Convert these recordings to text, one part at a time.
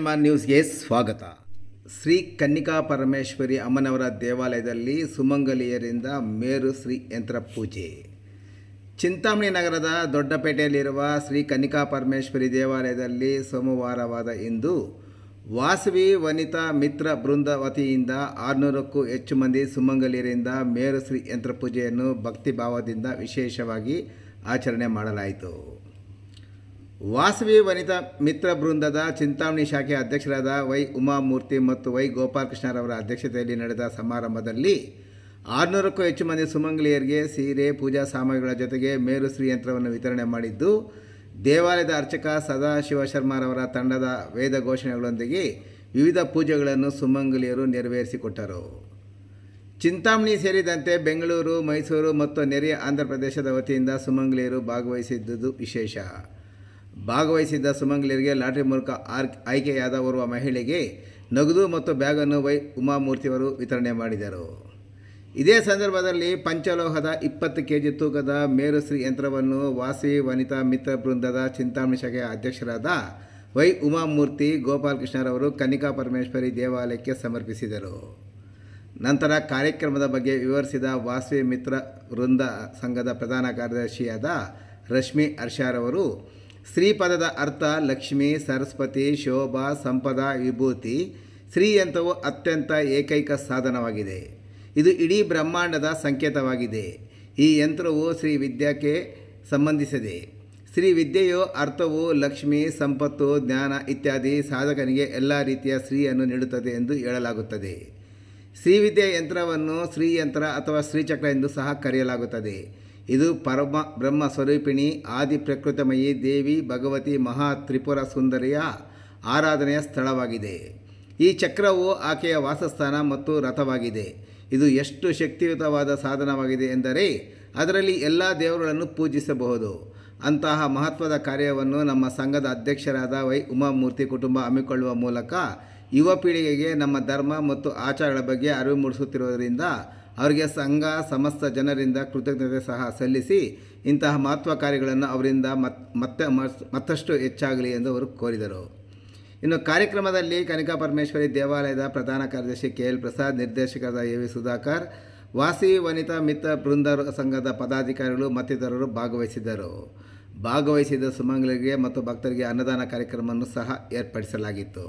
N ನ್ಯೂಸ್ಗೆ ಸ್ವಾಗತ ಶ್ರೀ ಕನ್ನಿಕಾ ಪರಮೇಶ್ವರಿ ಅಮ್ಮನವರ ದೇವಾಲಯದಲ್ಲಿ ಸುಮಂಗಲಿಯರಿಂದ ಮೇರು ಶ್ರೀ ಯಂತ್ರ ಪೂಜೆ ಚಿಂತಾಮಣಿ ನಗರದ ದೊಡ್ಡಪೇಟೆಯಲ್ಲಿರುವ ಶ್ರೀ ಕನ್ನಿಕಾ ಪರಮೇಶ್ವರಿ ದೇವಾಲಯದಲ್ಲಿ ಸೋಮವಾರವಾದ ಇಂದು ವಾಸವಿ ವನಿತಾ ಮಿತ್ರ ಬೃಂದ ವತಿಯಿಂದ ಆರುನೂರಕ್ಕೂ ಹೆಚ್ಚು ಮಂದಿ ಸುಮಂಗಲಿಯರಿಂದ ಮೇರು ಶ್ರೀ ಯಂತ್ರ ಪೂಜೆಯನ್ನು ಭಕ್ತಿಭಾವದಿಂದ ವಿಶೇಷವಾಗಿ ಆಚರಣೆ ಮಾಡಲಾಯಿತು ವಾಸವಿ ವನಿತಾ ಮಿತ್ರ ಬೃಂದದ ಚಿಂತಾಮಣಿ ಶಾಖೆ ಅಧ್ಯಕ್ಷರಾದ ವೈ ಉಮಾಮೂರ್ತಿ ಮತ್ತು ವೈ ಗೋಪಾಲಕೃಷ್ಣರವರ ಅಧ್ಯಕ್ಷತೆಯಲ್ಲಿ ನಡೆದ ಸಮಾರಂಭದಲ್ಲಿ ಆರುನೂರಕ್ಕೂ ಹೆಚ್ಚು ಮಂದಿ ಸುಮಂಗಲಿಯರಿಗೆ ಸೀರೆ ಪೂಜಾ ಸಾಮಗ್ರಿಗಳ ಜೊತೆಗೆ ಮೇರು ಶ್ರೀ ಯಂತ್ರವನ್ನು ವಿತರಣೆ ಮಾಡಿದ್ದು ದೇವಾಲಯದ ಅರ್ಚಕ ಸದಾಶಿವ ಶರ್ಮಾರವರ ತಂಡದ ವೇದ ಘೋಷಣೆಗಳೊಂದಿಗೆ ವಿವಿಧ ಪೂಜೆಗಳನ್ನು ಸುಮಂಗಲಿಯರು ನೆರವೇರಿಸಿಕೊಟ್ಟರು ಚಿಂತಾಮಣಿ ಸೇರಿದಂತೆ ಬೆಂಗಳೂರು ಮೈಸೂರು ಮತ್ತು ನೆರೆಯ ಆಂಧ್ರ ಪ್ರದೇಶದ ವತಿಯಿಂದ ಸುಮಂಗಲಿಯರು ಭಾಗವಹಿಸಿದ್ದುದು ವಿಶೇಷ ಭಾಗವಹಿಸಿದ್ದ ಸುಮಂಗಲಿಯರಿಗೆ ಲಾಟರಿ ಮೂಲಕ ಆರ್ ಆಯ್ಕೆಯಾದ ಓರ್ವ ಮಹಿಳೆಗೆ ನಗದು ಮತ್ತು ಬ್ಯಾಗನ್ನು ವೈ ಉಮಾಮೂರ್ತಿಯವರು ವಿತರಣೆ ಮಾಡಿದರು ಇದೇ ಸಂದರ್ಭದಲ್ಲಿ ಪಂಚಲೋಹದ ಇಪ್ಪತ್ತು ಕೆ ಜಿ ತೂಕದ ಮೇರುಶ್ರೀ ಯಂತ್ರವನ್ನು ವಾಸಿ ವನಿತಾ ಮಿತ್ರ ಬೃಂದದ ಚಿಂತಾಮಣಿ ಶಾಖೆಯ ಅಧ್ಯಕ್ಷರಾದ ವೈ ಉಮಾಮೂರ್ತಿ ಗೋಪಾಲಕೃಷ್ಣರವರು ಕನ್ನಿಕಾ ಪರಮೇಶ್ವರಿ ದೇವಾಲಯಕ್ಕೆ ಸಮರ್ಪಿಸಿದರು ನಂತರ ಕಾರ್ಯಕ್ರಮದ ಬಗ್ಗೆ ವಿವರಿಸಿದ ವಾಸವಿ ಮಿತ್ರ ವೃಂದ ಸಂಘದ ಪ್ರಧಾನ ಕಾರ್ಯದರ್ಶಿಯಾದ ರಶ್ಮಿ ಹರ್ಷಾರವರು ಶ್ರೀಪದದ ಅರ್ಥ ಲಕ್ಷ್ಮಿ ಸರಸ್ವತಿ ಶೋಭಾ ಸಂಪದ ವಿಭೂತಿ ಶ್ರೀಯಂತ್ರವು ಅತ್ಯಂತ ಏಕೈಕ ಸಾಧನವಾಗಿದೆ ಇದು ಇಡೀ ಬ್ರಹ್ಮಾಂಡದ ಸಂಕೇತವಾಗಿದೆ ಈ ಯಂತ್ರವು ಶ್ರೀ ವಿದ್ಯಕ್ಕೆ ಸಂಬಂಧಿಸಿದೆ ಶ್ರೀ ವಿದ್ಯೆಯು ಅರ್ಥವು ಲಕ್ಷ್ಮಿ ಸಂಪತ್ತು ಜ್ಞಾನ ಇತ್ಯಾದಿ ಸಾಧಕನಿಗೆ ಎಲ್ಲ ರೀತಿಯ ಶ್ರೀಯನ್ನು ನೀಡುತ್ತದೆ ಎಂದು ಹೇಳಲಾಗುತ್ತದೆ ಶ್ರೀವಿದ್ಯೆ ಯಂತ್ರವನ್ನು ಶ್ರೀಯಂತ್ರ ಅಥವಾ ಶ್ರೀಚಕ್ರ ಎಂದು ಸಹ ಕರೆಯಲಾಗುತ್ತದೆ ಇದು ಪರಮ ಬ್ರಹ್ಮ ಸ್ವರೂಪಿಣಿ ಆದಿ ಪ್ರಕೃತಮಯಿ ದೇವಿ ಭಗವತಿ ಮಹಾ ತ್ರಿಪುರ ಸುಂದರಿಯ ಆರಾಧನೆಯ ಸ್ಥಳವಾಗಿದೆ ಈ ಚಕ್ರವು ಆಕೆಯ ವಾಸಸ್ಥಾನ ಮತ್ತು ರಥವಾಗಿದೆ ಇದು ಎಷ್ಟು ಶಕ್ತಿಯುತವಾದ ಸಾಧನವಾಗಿದೆ ಎಂದರೆ ಅದರಲ್ಲಿ ಎಲ್ಲ ದೇವರುಗಳನ್ನು ಪೂಜಿಸಬಹುದು ಅಂತಹ ಮಹತ್ವದ ಕಾರ್ಯವನ್ನು ನಮ್ಮ ಸಂಘದ ಅಧ್ಯಕ್ಷರಾದ ವೈ ಉಮಾಮೂರ್ತಿ ಕುಟುಂಬ ಹಮ್ಮಿಕೊಳ್ಳುವ ಮೂಲಕ ಯುವ ಪೀಳಿಗೆಗೆ ನಮ್ಮ ಧರ್ಮ ಮತ್ತು ಆಚಾರಗಳ ಬಗ್ಗೆ ಅರಿವು ಮೂಡಿಸುತ್ತಿರುವುದರಿಂದ ಅವರಿಗೆ ಸಂಘ ಸಮಸ್ತ ಜನರಿಂದ ಕೃತಜ್ಞತೆ ಸಹ ಸಲ್ಲಿಸಿ ಇಂತಹ ಮಹತ್ವ ಕಾರ್ಯಗಳನ್ನು ಅವರಿಂದ ಮತ್ ಮತ್ತೆ ಮತ್ತಷ್ಟು ಹೆಚ್ಚಾಗಲಿ ಎಂದು ಅವರು ಕೋರಿದರು ಇನ್ನು ಕಾರ್ಯಕ್ರಮದಲ್ಲಿ ಕನಿಕಾ ಪರಮೇಶ್ವರಿ ದೇವಾಲಯದ ಪ್ರಧಾನ ಕಾರ್ಯದರ್ಶಿ ಕೆ ಎಲ್ ಪ್ರಸಾದ್ ನಿರ್ದೇಶಕರಾದ ಎ ವಿ ಸುಧಾಕರ್ ವಾಸಿ ವನಿತಾ ಮಿತ್ರ ಬೃಂದ ಸಂಘದ ಪದಾಧಿಕಾರಿಗಳು ಮತ್ತಿತರರು ಭಾಗವಹಿಸಿದ್ದರು ಭಾಗವಹಿಸಿದ ಸುಮಂಗಲಿಗೆ ಮತ್ತು ಭಕ್ತರಿಗೆ ಅನ್ನದಾನ ಕಾರ್ಯಕ್ರಮವನ್ನು ಸಹ ಏರ್ಪಡಿಸಲಾಗಿತ್ತು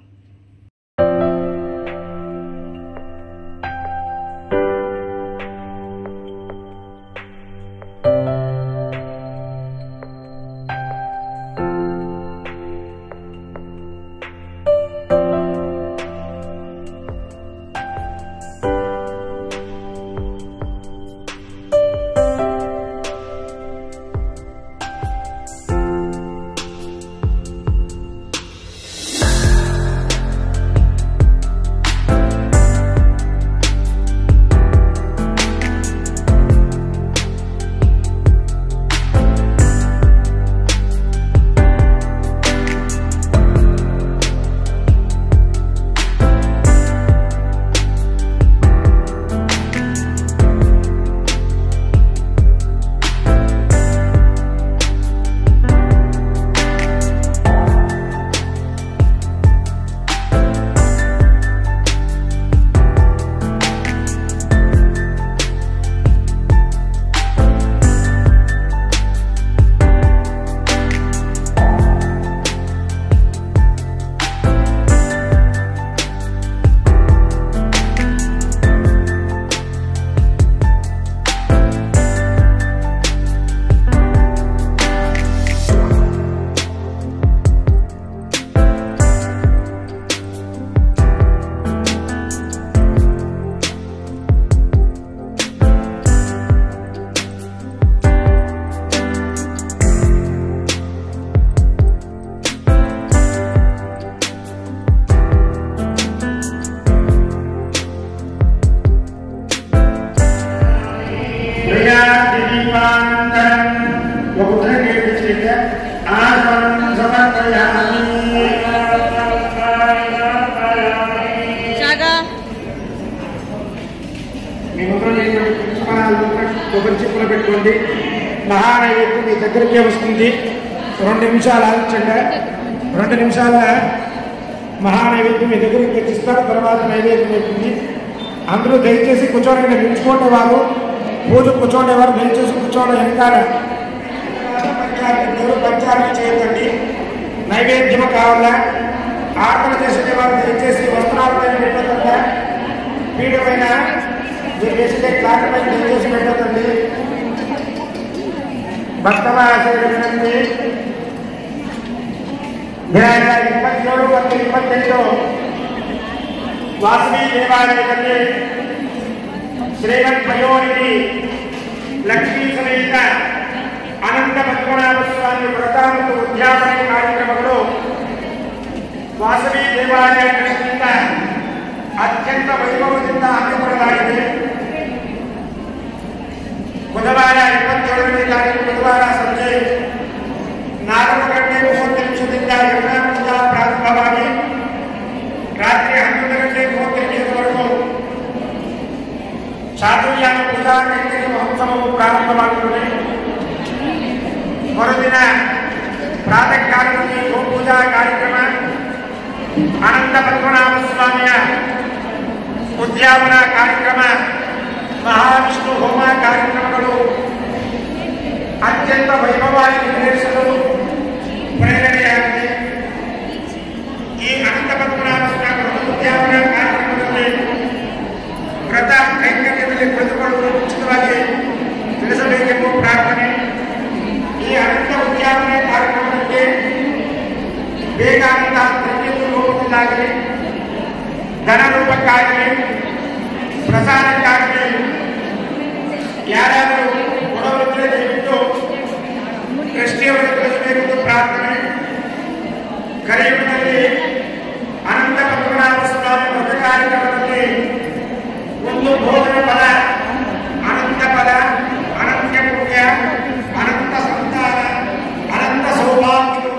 क्रियादिदीपान्तरं बहुधनिर्दिश्य आसनं समर्पयामि ಜಾಗ మీ ముందు నేను పుష్పాలు కొబ్బరి చెప్పులు పెట్టుకోండి మహానైవేద్యం మీ దగ్గరికే వస్తుంది రెండు నిమిషాలు ఆలోచండి రెండు నిమిషాల మహానైవేద్యం మీ దగ్గరికి తెచ్చిస్తారు తర్వాత నైవేద్యం అవుతుంది అందరూ దయచేసి కూర్చోండి నిలుచుకునేవారు పూజ కూర్చోండేవారు దయచేసి కూర్చోవడం వెనకాల పంచాయతీ పంచాయతీ చేయకండి నైవేద్యం కావాలా ఆకలి చేసేవారు దయచేసి వస్త్రాల పైన పెట్టకుండా పీడ పైన మీరు వేసే క్లాత్ పైన దయచేసి పెట్టకండి ಭಕ್ತವಾಸವಿರುವಂತೆ ದಿನಾಂಕ ಇಪ್ಪತ್ತೇಳು ಮತ್ತು ಇಪ್ಪತ್ತೆಂಟು ವಾಸವಿ ದೇವಾಲಯದಲ್ಲಿ ಶ್ರೀಮದ್ ಪಯೋನಿಧಿ ಲಕ್ಷ್ಮೀ ಸಮೇತ ಅನಂತ ಪದ್ಮನಾಭ ಸ್ವಾಮಿ ವ್ರತ ಮತ್ತು ಉದ್ಯಾಪನೆ ಕಾರ್ಯಕ್ರಮಗಳು ವಾಸವಿ ದೇವಾಲಯ ಟ್ರಸ್ಟ್ನಿಂದ ಅತ್ಯಂತ ವೈಭವದಿಂದ ಹಮ್ಮಿಕೊಳ್ಳಲಾಗಿದೆ ಬುಧವಾರ ಇಪ್ಪತ್ತೇಳನೇ ತಾರೀಕು ಬುಧವಾರ ಸಂಜೆ ನಾಲ್ಕು ಗಂಟೆ ಮೂವತ್ತು ನಿಮಿಷದಿಂದ ಯಜ್ಞ ಪೂಜಾ ಪ್ರಾರಂಭವಾಗಿ ರಾತ್ರಿ ಹನ್ನೊಂದು ಗಂಟೆ ಮೂವತ್ತು ನಿಮಿಷದವರೆಗೂ ಚಾತುರ್ಯಾನ ಪೂಜಾ ಕೈಂಕರ್ಯ ಮಹೋತ್ಸವವು ಪ್ರಾರಂಭವಾಗುತ್ತದೆ ಮರುದಿನ ಪ್ರಾತಃ ಕಾಲದಲ್ಲಿ ಗೋಪೂಜಾ ಕಾರ್ಯಕ್ರಮ ಅನಂತ ಪದ್ಮನಾಭ ಸ್ವಾಮಿಯ ಉದ್ಯಾಪನಾ ಕಾರ್ಯಕ್ರಮ ಮಹಾವಿಷ್ಣು ಹೋಮ ಕಾರ್ಯಕ್ರಮಗಳು ಅತ್ಯಂತ ವೈಭವವಾಗಿ ನಿರ್ವಹಿಸಲು ಪ್ರೇರಣೆಯಾಗಿದೆ ಈ ಅನಂತ ಪದ್ಮನಾಭ ಸ್ವಾಮಿ ಉದ್ಯಾಪನಾ ಕಾರ್ಯಕ್ರಮದಲ್ಲಿ ವ್ರತ ಕೈಂಕರ್ಯದಲ್ಲಿ ಕುಳಿತುಕೊಳ್ಳುವುದು ಉಚಿತವಾಗಿ ತಿಳಿಸಬೇಕೆಂಬ ಪ್ರಾರ್ಥನೆ ಈ ಅನಂತ ಉದ್ಯಾಪನೆ ಕಾರ್ಯಕ್ರಮಕ್ಕೆ ಬೇಕಾದಂತಹ ಪ್ರತಿಯೊಂದು ರೂಪದಿಂದಾಗಲಿ ಧನ ರೂಪಕ್ಕಾಗಲಿ ಪ್ರಸಾದಕ್ಕಾಗಲಿ ಯಾರಾದರೂ ಕೊಡೋರಿದ್ರೆ ದಯವಿಟ್ಟು ಕೃಷ್ಟಿಯವರು ಕಳಿಸಬೇಕೆಂದು ಪ್ರಾರ್ಥನೆ ಕರೆಯುವುದರಲ್ಲಿ ಅನಂತ ಪದ್ಮನಾಭ ಸ್ವಾಮಿ ವ್ರತ ಕಾರ್ಯಕ್ರಮದಲ್ಲಿ ಒಂದು ಬೋಧನ ಪದ ಅನಂತ ಪದ ಅನಂತ ಪುಣ್ಯ ಅನಂತ ಸಂತಾನ ಅನಂತ ಸೌಭಾಗ್ಯಗಳು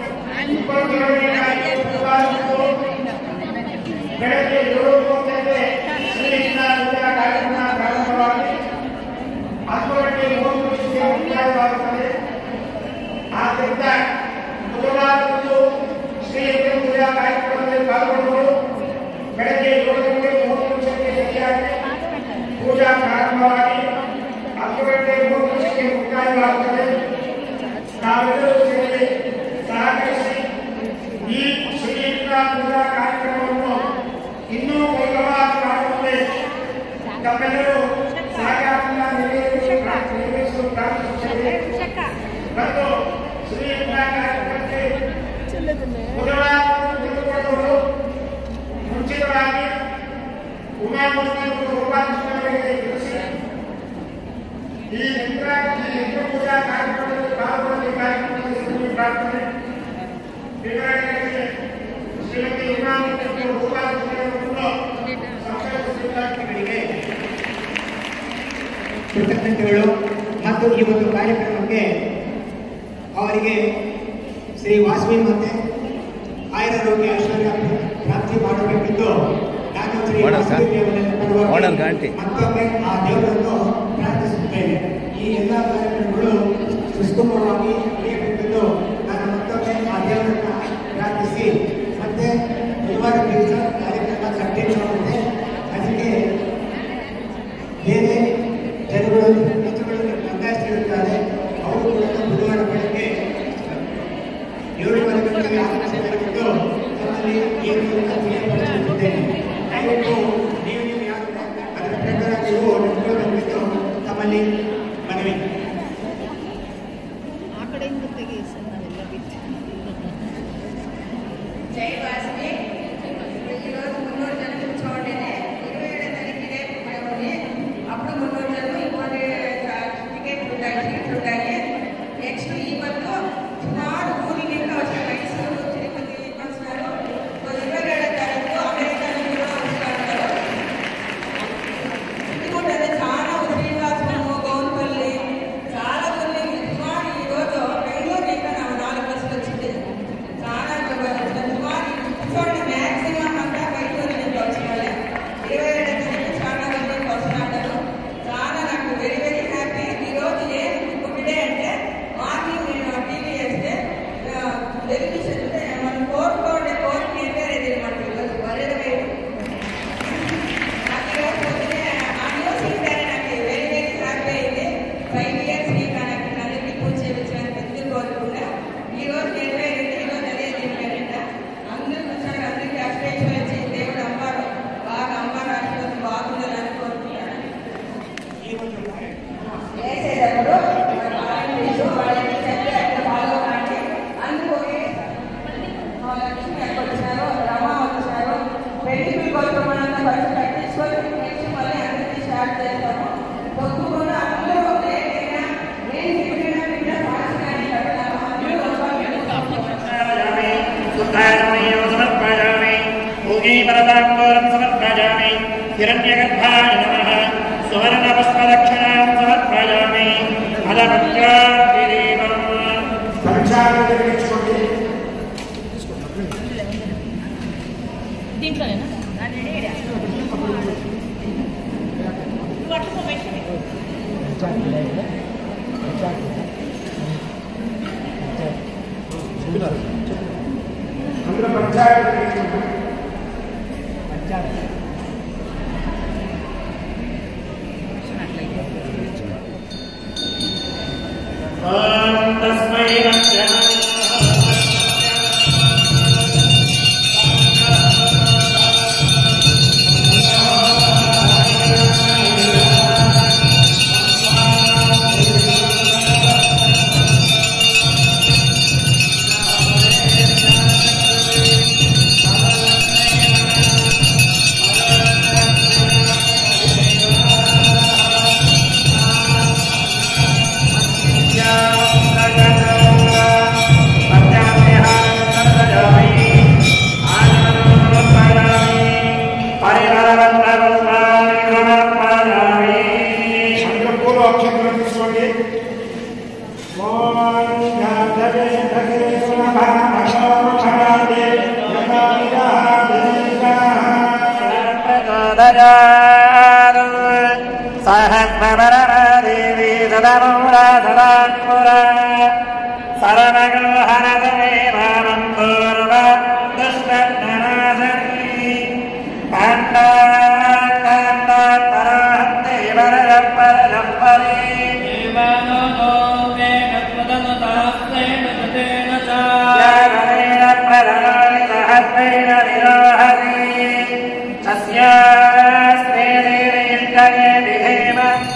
ಬೆಳಗ್ಗೆ ಏಳು ಮೂವತ್ತಕ್ಕೆ ಶ್ರೀಕೃಷ್ಣ ಪೂಜಾ ಕಾರ್ಯಕ್ರಮ ಪ್ರಾರಂಭವಾಗಿ ಹತ್ತು ಗಂಟೆ ಮೂವತ್ತು ನಿಮಿಷಕ್ಕೆ ಮುಕ್ತಾಯವಾಗುತ್ತದೆ ಆದ್ದರಿಂದ ಬುಧವಾರದಂದು ಶ್ರೀಕೃಷ್ಣ ಪೂಜಾ ಕಾರ್ಯಕ್ರಮದಲ್ಲಿ ಪಾಲ್ಗೊಂಡು ಬೆಳಗ್ಗೆ ಏಳು ಗಂಟೆ ಮೂವತ್ತು ನಿಮಿಷಕ್ಕೆ ಸರಿಯಾಗಿ ಪೂಜಾ ಪ್ರಾರಂಭವಾಗಿ ಹತ್ತು ಗಂಟೆ ಮೂವತ್ತು ನಿಮಿಷಕ್ಕೆ ಮುಕ್ತಾಯವಾಗುತ್ತದೆ ನಾವೆಲ್ಲರೂ ಸೇರಿ ಸಹಕರಿಸಿ ಈ ಶ್ರೀಕೃಷ್ಣ ಪೂಜಾ ಕಾರ್ಯಕ್ರಮವನ್ನು ಇನ್ನೂ ವೈಭವವಾಗಿ ಮಾಡುವಂತೆ ತಮ್ಮೆಲ್ಲರೂ ಸಹಕಾರದಿಂದ ನಿರ್ವಹಿಸಲು ಪ್ರಾ- ನಿರ್ವಹಿಸಲು ಪ್ರಾರ್ಥಿಸುತ್ತೇವೆ ಮತ್ತು ಶ್ರೀಕೃಷ್ಣ ಕಾರ್ಯಕ್ರಮಕ್ಕೆ ಬುಧವಾರ ತೆಗೆದುಕೊಂಡವರು ಮುಂಚಿತವಾಗಿ ಉಮಾಮೂರ್ತಿ ಮತ್ತು ಗೋಪಾಲಕೃಷ್ಣವರಿಗೆ ತಿಳಿಸಿ ಈ ಯಂತ್ರ ಈ ಯಂತ್ರ ಪೂಜಾ ಕಾರ್ಯಕ್ರಮದಲ್ಲಿ ಪಾಲ್ಗೊಳ್ಳಬೇಕಾಗಿ ಪ್ರಾರ್ಥನೆ ವಿವರಣೆಗಳಿಗೆ ಶ್ರೀಮತಿ ಉಮಾಮೂರ್ತಿ ಮತ್ತು ಗೋಪಾಲಕೃಷ್ಣರನ್ನು ಸಂಸರ್ಗಿಸಿದ್ದಾರೆ ಕೃತಜ್ಞತೆಗಳು ಮತ್ತು ಈ ಒಂದು ಕಾರ್ಯಕ್ರಮಕ್ಕೆ ಅವರಿಗೆ ಶ್ರೀ ವಾಸವಿ ಮತ್ತೆ ಆಯುರಾರೋಗ್ಯ ಐಶ್ವರ್ಯ ಪ್ರಾಪ್ತಿ ಮಾಡಬೇಕೆಂದು ನಾನು ಶ್ರೀ ಮಾಡೋಣ ವಾಸವಿ ಸರ್. ದೇವರಲ್ಲಿ ಪರವಾಗಿ ಮಾಡೋಣ ಆಂಟಿ. ಮತ್ತೊಮ್ಮೆ ಆ ದೇವರನ್ನು ಪ್ರಾರ್ಥಿಸುತ್ತೇನೆ ಈ ಎಲ್ಲ ಕಾರ್ಯಕ್ರಮಗಳು ಸುಗಮವಾಗಿ ನಡೆಯಬೇಕೆಂದು ನಾನು ಮತ್ತೊಮ್ಮೆ ಆ ದೇವರನ್ನ ಪ್ರಾರ್ಥಿಸಿ ಮತ್ತೆ ಬುಧವಾರ ದಿವಸ ಕಾರ್ಯಕ್ರಮ ಕಂಟಿನ್ಯೂ ಆಗುತ್ತೆ ಅದಕ್ಕೆ ಬೇರೆ ಜನಗಳು ಹೆಚ್ಚುಗಳನ್ನು ನೋಂದಾಯಿಸಿರುತ್ತಾರೆ ಅವರು ಕೂಡ ಬುಧವಾರ ಬೆಳಗ್ಗೆ ಏಳುವರೆ ಗಂಟೆಗೆ ಆಗಮಿಸಬೇಕೆಂದು ತಮ್ಮಲ್ಲಿ ಈ ಮೂಲಕ ತಿಳಿಯಪಡಿಸುತ್ತಿದ್ದೇನೆ ದಯವಿಟ್ಟು ನೀವು ನೀವು ಯಾರು ಅದರ ಪ್ರಕಾರ ನೀವು ನಡ್ಕೊಳ್ಳಬೇಕೆಂದು ತಮ್ಮಲ್ಲಿ ಮನವಿ ಆ ಕಡೆಯಿಂದ ತೆಗಿ ಸರ್ ನಾವೆಲ್ಲ ಬಿಟ್ಟು జై వాసవి ఈరోజు మున్నూరు జనం చూడండి ఇరవై ఏడో తారీఖునే ఉంది అప్పుడు మున్నూరు జనం ఇంకోటి టికెట్లు ఉంటాయి టికెట్లు ఉంటాయి నెక్స్ట్ ఈ మంత్ సుమారు మూడు ఇంకా వచ్చాయి మైసూరు తిరుపతి వస్తున్నారు ఇరవై ఏడో लक्ष्मीपरदाम्बूरं समर्पयामि हिरण्यगर्भाय नमः सुवर्णपुष्पदक्षिणां समर्पयामि अदमत्यादिदेवम् పరీక్షలు నిర్వహించుకోండి దీంట్లోనేనా నువ్వు అట్లా పెట్టండి అందరూ పరీక్షలు నిర్వహించుకోండి ॐ तस्मै नमः అందరూ పూర్వ అక్షంతరం తీసుకోండి ఓం ఘటగే ఘటగే సుమభః భగవతే దేవి దదమురాధరాత్మురా శరణగోహరదే భావం పూర్వ దుష్టనాశీ కాండాండాండాంతరాహంతే వరపరపరి జ్ఞానేన ప్రధాని సహస్రేణ నిరోహరి తస్యాస్తే దేవేంద్రయే విధేమ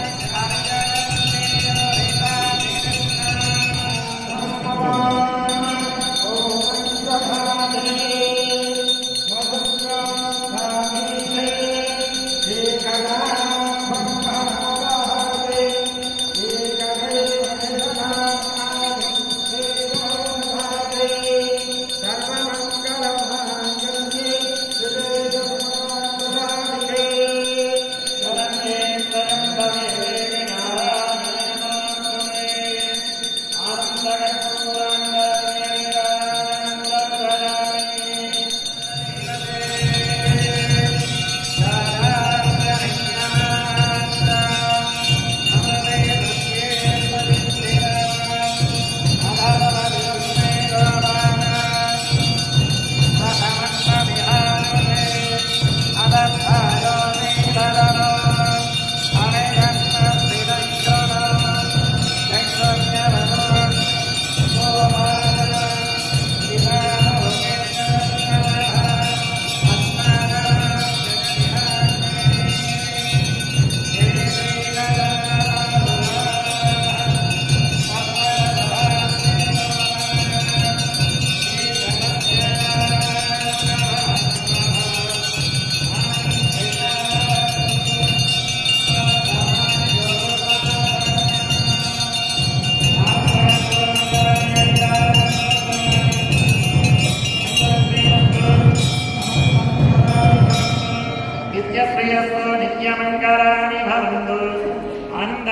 నిత్యశ్రేయస్సు నిత్యమంగళాని భవంతు ఆనంద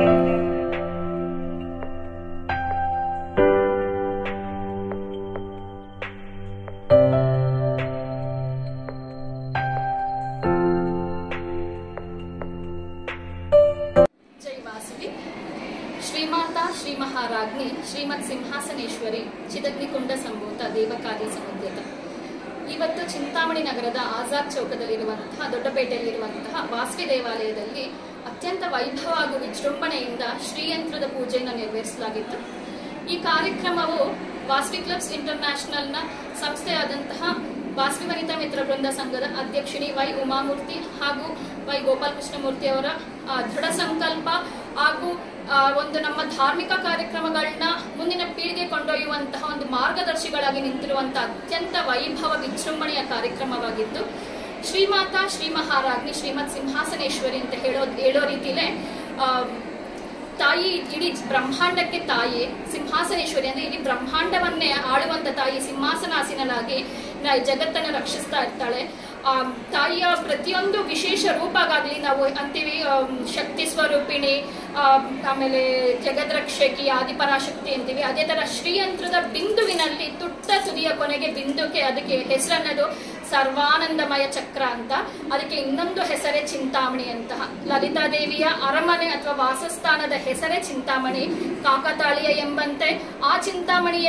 ಜೈ ವಾಸವಿ ಶ್ರೀಮಾತಾ ಶ್ರೀ ಮಹಾರಾಜ್ಞಿ ಶ್ರೀಮತ್ ಸಿಂಹಾಸನೇಶ್ವರಿ ಚಿದಗ್ನಿಕುಂಡ ಸಂಭೂತ ದೇವಕಾರ್ಯ ಸಮುದ್ಯತ ಇವತ್ತು ಚಿಂತಾಮಣಿ ನಗರದ ಆಜಾದ್ ಚೌಕದಲ್ಲಿರುವಂತಹ ದೊಡ್ಡಪೇಟೆಯಲ್ಲಿರುವಂತಹ ವಾಸವಿ ದೇವಾಲಯದಲ್ಲಿ ಅತ್ಯಂತ ವೈಭವ ಹಾಗೂ ವಿಜೃಂಭಣೆಯಿಂದ ಶ್ರೀಯಂತ್ರದ ಪೂಜೆಯನ್ನು ನೆರವೇರಿಸಲಾಗಿತ್ತು ಈ ಕಾರ್ಯಕ್ರಮವು ವಾಸವಿ ಕ್ಲಬ್ಸ್ ಇಂಟರ್ನ್ಯಾಷನಲ್ನ ಸಂಸ್ಥೆಯಾದಂತಹ ವಾಸವಿ ವನಿತಾ ಮಿತ್ರ ವೃಂದ ಸಂಘದ ಅಧ್ಯಕ್ಷಿಣಿ ವೈ ಉಮಾಮೂರ್ತಿ ಹಾಗೂ ವೈ ಗೋಪಾಲಕೃಷ್ಣಮೂರ್ತಿ ಅವರ ಆ, ದೃಢ ಸಂಕಲ್ಪ ಹಾಗೂ ಆ, ಒಂದು ನಮ್ಮ ಧಾರ್ಮಿಕ ಕಾರ್ಯಕ್ರಮಗಳನ್ನ ಮುಂದಿನ ಪೀಳಿಗೆ ಕೊಂಡೊಯ್ಯುವಂತಹ ಒಂದು ಮಾರ್ಗದರ್ಶಿಗಳಾಗಿ ನಿಂತಿರುವಂತಹ ಅತ್ಯಂತ ವೈಭವ ವಿಜೃಂಭಣೆಯ ಕಾರ್ಯಕ್ರಮವಾಗಿದ್ದು ಶ್ರೀಮಾತಾ ಶ್ರೀ ಮಹಾರಾಜ್ಞಿ ಶ್ರೀಮತ್ ಸಿಂಹಾಸನೇಶ್ವರಿ ಅಂತ ಹೇಳೋ ಹೇಳೋ ರೀತಿಲೇ ಆ, ತಾಯಿ ಇಡೀ ಬ್ರಹ್ಮಾಂಡಕ್ಕೆ ತಾಯಿ ಸಿಂಹಾಸನೇಶ್ವರಿ ಅಂದ್ರೆ ಇಡೀ ಬ್ರಹ್ಮಾಂಡವನ್ನೇ ಆಳುವಂತ ತಾಯಿ ಸಿಂಹಾಸನಾಸೀನಲಾಗಿ ನ- ಜಗತ್ತನ್ನು ರಕ್ಷಿಸ್ತಾ ಇರ್ತಾಳೆ ಆ ತಾಯಿಯ ಪ್ರತಿಯೊಂದು ವಿಶೇಷ ರೂಪಗಾಗ್ಲಿ ನಾವು ಅಂತೀವಿ ಆಮ್, ಶಕ್ತಿ ಸ್ವರೂಪಿಣಿ ಆಮ್, ಆಮೇಲೆ ಜಗದ್ರಕ್ಷಕಿ ಆದಿಪರಾಶಕ್ತಿ ಅಂತೀವಿ ಅದೇ ತರ ಶ್ರೀಯಂತ್ರದ ಬಿಂದುವಿನಲ್ಲಿ ತುಟ್ಟ ತುದಿಯ ಕೊನೆಗೆ ಬಿಂದುಕ್ಕೆ ಅದಕ್ಕೆ ಹೆಸರನ್ನದು ಸರ್ವಾನಂದಮಯ ಚಕ್ರ ಅಂತ ಅದಕ್ಕೆ ಇನ್ನೊಂದು ಹೆಸರೇ ಚಿಂತಾಮಣಿ ಅಂತ ಲಲಿತಾದೇವಿಯ ಅರಮನೆ ಅಥವಾ ವಾಸಸ್ಥಾನದ ಹೆಸರೇ ಚಿಂತಾಮಣಿ ಕಾಕತಾಳೀಯ ಎಂಬಂತೆ ಆ ಚಿಂತಾಮಣಿಯ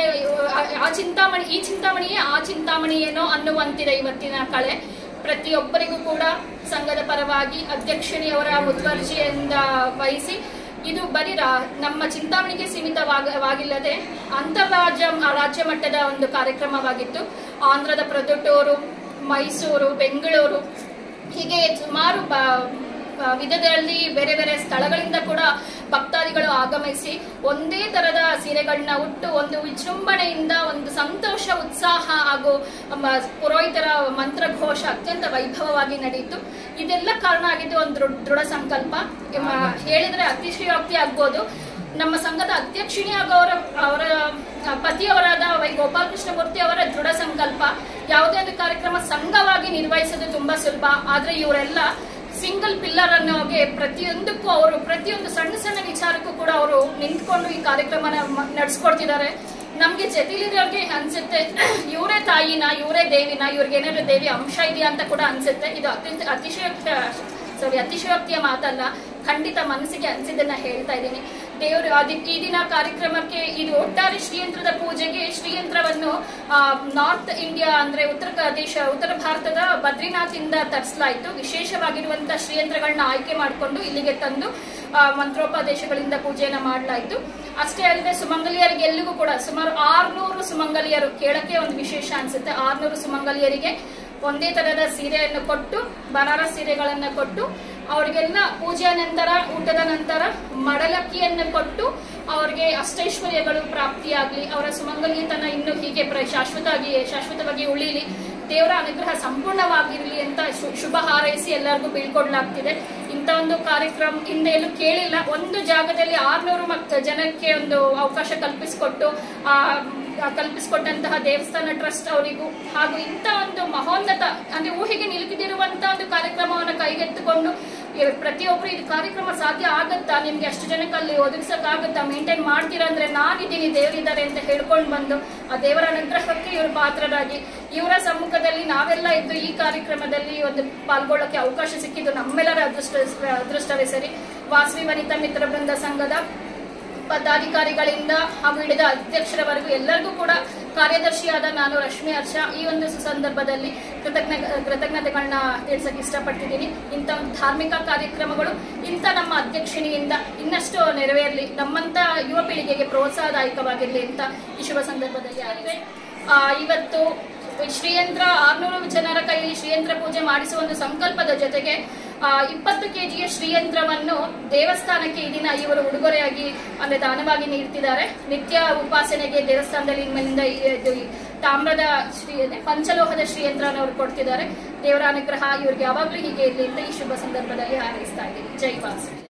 ಆ ಚಿಂತಾಮಣಿ ಈ ಚಿಂತಾಮಣಿಯೇ ಆ ಚಿಂತಾಮಣಿ ಏನೋ ಅನ್ನುವಂತಿದೆ ಇವತ್ತಿನ ಕಳೆ ಪ್ರತಿಯೊಬ್ಬರಿಗೂ ಕೂಡ ಸಂಘದ ಪರವಾಗಿ ಅಧ್ಯಕ್ಷಿಣಿಯವರ ಮುತುವರ್ಜಿಯಿಂದ ವಹಿಸಿ ಇದು ಬರೀ ರಾ- ನಮ್ಮ ಚಿಂತಾಮಣಿಗೆ ಸೀಮಿತವಾಗಿಲ್ಲದೆ ಅಂತಾರಾಜ್ಯ ರಾಜ್ಯ ಮಟ್ಟದ ಒಂದು ಕಾರ್ಯಕ್ರಮವಾಗಿತ್ತು ಆಂಧ್ರದ ಪ್ರೊದ್ದುಟೂರು ಮೈಸೂರು ಬೆಂಗಳೂರು ಹೀಗೆ ಸುಮಾರು ಬ- ಆ, ವಿಧದಲ್ಲಿ ಬೇರೆ ಬೇರೆ ಸ್ಥಳಗಳಿಂದ ಕೂಡ ಭಕ್ತಾದಿಗಳು ಆಗಮಿಸಿ ಒಂದೇ ತರದ ಸೀರೆಗಳನ್ನ ಉಟ್ಟು ಒಂದು ವಿಜೃಂಭಣೆಯಿಂದ ಒಂದು ಸಂತೋಷ ಉತ್ಸಾಹ ಹಾಗೂ ಮ, ಪುರೋಹಿತರ ಮಂತ್ರಘೋಷ ಅತ್ಯಂತ ವೈಭವವಾಗಿ ನಡೆಯಿತು ಇದೆಲ್ಲ ಕಾರಣ ಆಗಿದ್ದು ಒಂದು ದೃಢ ದೃಢ ಸಂಕಲ್ಪ ಮ, ಹೇಳಿದ್ರೆ ಅತಿಶಯೋಕ್ತಿ ಆಗ್ಬೋದು ನಮ್ಮ ಸಂಘದ ಅಧ್ಯಕ್ಷಿಣಿ ಹಾಗೂ ಅವರ ಅವರ ಪತಿಯವರಾದ ವೈ ಗೋಪಾಲಕೃಷ್ಣ ಮೂರ್ತಿ ಅವರ ದೃಢ ಸಂಕಲ್ಪ ಯಾವುದೇ ಒಂದು ಕಾರ್ಯಕ್ರಮ ಸಂಘವಾಗಿ ನಿರ್ವಹಿಸೋದು ತುಂಬಾ ಸುಲಭ ಆದ್ರೆ ಇವರೆಲ್ಲ ಸಿಂಗಲ್ ಪಿಲ್ಲರ್ ಅನ್ನೋಗೆ ಪ್ರತಿಯೊಂದಕ್ಕೂ ಅವರು ಪ್ರತಿಯೊಂದು ಸಣ್ಣ ಸಣ್ಣ ವಿಚಾರಕ್ಕೂ ಕೂಡ ಅವರು ನಿಂತ್ಕೊಂಡು ಈ ಕಾರ್ಯಕ್ರಮನ ಮ- ನಡ್ಸ್ಕೊಡ್ತಿದ್ದಾರೆ ನಮ್ಗೆ ಜೊತೆಲಿರೋರ್ಗೆ ಅನ್ಸುತ್ತೆ ಇವರೇ ತಾಯಿನ ಇವರೇ ದೇವಿನ ಇವ್ರಿಗೆ ಏನಾದ್ರು ದೇವಿ ಅಂಶ ಇದೆಯಾ ಅಂತ ಕೂಡ ಅನ್ಸುತ್ತೆ ಇದು ಅತ್ಯಂತ ಅತಿಶಯೋಕ್ತ ಸಾರಿ ಅತಿಶಯೋಕ್ತಿಯ ಮಾತಲ್ಲ ಖಂಡಿತ ಮನಸ್ಸಿಗೆ ಅನ್ಸಿದ್ದನ್ನ ಹೇಳ್ತಾ ಇದ್ದೀನಿ ದೇವರು ಅದಕ್ಕೆ ಈ ದಿನ ಕಾರ್ಯಕ್ರಮಕ್ಕೆ ಇದು ಒಟ್ಟಾರೆ ಶ್ರೀಯಂತ್ರದ ಪೂಜೆಗೆ ಶ್ರೀಯಂತ್ರವನ್ನು ಆ, ನಾರ್ತ್ ಇಂಡಿಯಾ ಅಂದ್ರೆ ಉತ್ತರ ಪ್ರದೇಶ ಉತ್ತರ ಭಾರತದ ಬದ್ರಿನಾಥ್ ಇಂದ ತರಿಸಲಾಯಿತು ವಿಶೇಷವಾಗಿರುವಂತಹ ಶ್ರೀಯಂತ್ರಗಳನ್ನ ಆಯ್ಕೆ ಮಾಡಿಕೊಂಡು ಇಲ್ಲಿಗೆ ತಂದು ಆ, ಮಂತ್ರೋಪದೇಶಗಳಿಂದ ಪೂಜೆಯನ್ನ ಮಾಡಲಾಯಿತು ಅಷ್ಟೇ ಅಲ್ಲದೆ ಸುಮಂಗಲಿಯರಿಗೆ ಎಲ್ಲಿಗೂ ಕೂಡ ಸುಮಾರು ಆರ್ನೂರು ಸುಮಂಗಲಿಯರು ಕೇಳಕ್ಕೆ ಒಂದು ವಿಶೇಷ ಅನ್ಸುತ್ತೆ ಆರ್ನೂರು ಸುಮಂಗಲಿಯರಿಗೆ ಒಂದೇ ತರಹದ ಸೀರೆಯನ್ನು ಕೊಟ್ಟು ಬನಾರಸ್ ಸೀರೆಗಳನ್ನ ಕೊಟ್ಟು ಅವರಿಗೆಲ್ಲ ಪೂಜೆಯ ನಂತರ ಊಟದ ನಂತರ ಮಡಲಕ್ಕಿಯನ್ನು ಕೊಟ್ಟು ಅವರಿಗೆ ಅಷ್ಟೈಶ್ವರ್ಯಗಳು ಪ್ರಾಪ್ತಿಯಾಗ್ಲಿ ಅವರ ಸುಮಂಗಲಿಯತನ ಇನ್ನು ಹೀಗೆ ಪ್ರ- ಶಾಶ್ವತವಾಗಿ ಶಾಶ್ವತವಾಗಿ ಉಳಿಲಿ ದೇವರ ಅನುಗ್ರಹ ಸಂಪೂರ್ಣವಾಗಿರಲಿ ಅಂತ ಶು- ಶುಭ ಹಾರೈಸಿ ಎಲ್ಲರಿಗೂ ಬೀಳ್ಕೊಡ್ಲಾಗ್ತಿದೆ ಇಂಥ ಒಂದು ಕಾರ್ಯಕ್ರಮ ಹಿಂದೆ ಎಲ್ಲೂ ಕೇಳಿಲ್ಲ ಒಂದು ಜಾಗದಲ್ಲಿ ಆರ್ನೂರು ಮಕ್ಕ ಜನಕ್ಕೆ ಒಂದು ಅವಕಾಶ ಕಲ್ಪಿಸಿಕೊಟ್ಟು ಆ ಆ ಕಲ್ಪಿಸಿಕೊಟ್ಟಂತಹ ದೇವಸ್ಥಾನ ಟ್ರಸ್ಟ್ ಅವರಿಗೂ ಹಾಗೂ ಇಂಥ ಒಂದು ಮಹೋನ್ನತ ಅಂದ್ರೆ ಊಹೆಗೆ ನಿಲುಕಿದಿರುವಂತಹ ಒಂದು ಕಾರ್ಯಕ್ರಮವನ್ನು ಕೈಗೆತ್ತಿಕೊಂಡು ಇವ್- ಪ್ರತಿಯೊಬ್ರು ಇದು ಕಾರ್ಯಕ್ರಮ ಸಾಧ್ಯ ಆಗತ್ತಾ ನಿಮ್ಗೆ ಅಷ್ಟು ಜನಕ್ಕೆ ಅಲ್ಲಿ ಒದಗಿಸಕ್ ಆಗತ್ತಾ ಮೇಂಟೈನ್ ಮಾಡ್ತೀರಾ ಅಂದ್ರೆ ನಾನಿದ್ದೀನಿ ದೇವರಿದ್ದಾರೆ ಅಂತ ಹೇಳ್ಕೊಂಡು ಬಂದು ಆ ದೇವರ ಅನುಗ್ರಹಕ್ಕೆ ಇವರು ಪಾತ್ರರಾಗಿ ಇವರ ಸಮ್ಮುಖದಲ್ಲಿ ನಾವೆಲ್ಲ ಇದ್ದು ಈ ಕಾರ್ಯಕ್ರಮದಲ್ಲಿ ಒಂದು ಪಾಲ್ಗೊಳ್ಳಕ್ಕೆ ಅವಕಾಶ ಸಿಕ್ಕಿದ್ದು ನಮ್ಮೆಲ್ಲರ ಅದೃಷ್ಟ ಅದೃಷ್ಟವೇ ಸರಿ ವಾಸವಿ ವನಿತಾ ಮಿತ್ರ ಬೃಂದ ಸಂಘದ ಪದಾಧಿಕಾರಿಗಳಿಂದ ಹಾಗೂ ಹಿಡಿದ ಅಧ್ಯಕ್ಷರವರೆಗೂ ಎಲ್ಲರಿಗೂ ಕೂಡ ಕಾರ್ಯದರ್ಶಿಯಾದ ನಾನು ರಶ್ಮಿ ಹರ್ಷ ಈ ಒಂದು ಸಂದರ್ಭದಲ್ಲಿ ಕೃತಜ್ಞ ಕೃತಜ್ಞತೆಗಳನ್ನ ತಿಳಿಸಕ್ಕೆ ಇಷ್ಟಪಡ್ತಿದ್ದೀನಿ ಇಂಥ ಒಂದು ಧಾರ್ಮಿಕ ಕಾರ್ಯಕ್ರಮಗಳು ಇಂಥ ನಮ್ಮ ಅಧ್ಯಕ್ಷಿಣಿಯಿಂದ ಇನ್ನಷ್ಟು ನೆರವೇರಲಿ ನಮ್ಮಂತ ಯುವ ಪೀಳಿಗೆಗೆ ಪ್ರೋತ್ಸಾಹದಾಯಕವಾಗಿರಲಿ ಅಂತ ಈ ಶುಭ ಸಂದರ್ಭದಲ್ಲಿ ಆಗಿದೆ ಆ, ಇವತ್ತು ಶ್ರೀಯಂತ್ರ ಆರ್ನೂರು ಜನರ ಕೈಯಲ್ಲಿ ಶ್ರೀಯಂತ್ರ ಪೂಜೆ ಮಾಡಿಸುವ ಒಂದು ಸಂಕಲ್ಪದ ಜೊತೆಗೆ ಆ, ಇಪ್ಪತ್ತು ಕೆಜಿಯ ಶ್ರೀಯಂತ್ರವನ್ನು ದೇವಸ್ಥಾನಕ್ಕೆ ಈ ದಿನ ಇವರು ಉಡುಗೊರೆಯಾಗಿ ಅಂದ್ರೆ ದಾನವಾಗಿ ನೀಡ್ತಿದ್ದಾರೆ ನಿತ್ಯ ಉಪಾಸನೆಗೆ ದೇವಸ್ಥಾನದಲ್ಲಿ ಇನ್ಮೇಲಿಂದ ಈ- ಇದು ಈ ತಾಮ್ರದ ಶ್ರೀ ಅದೇ ಪಂಚಲೋಹದ ಶ್ರೀಯಂತ್ರವನ್ನು ಅವರು ಕೊಡ್ತಿದ್ದಾರೆ ದೇವರ ಅನುಗ್ರಹ ಇವ್ರಿಗೆ ಯಾವಾಗಲೂ ಹೀಗೆ ಇರಲಿ ಅಂತ ಈ ಶುಭ ಸಂದರ್ಭದಲ್ಲಿ ಹಾರೈಸ್ತಾ ಇದ್ದೀನಿ ಜೈ ವಾಸವಿ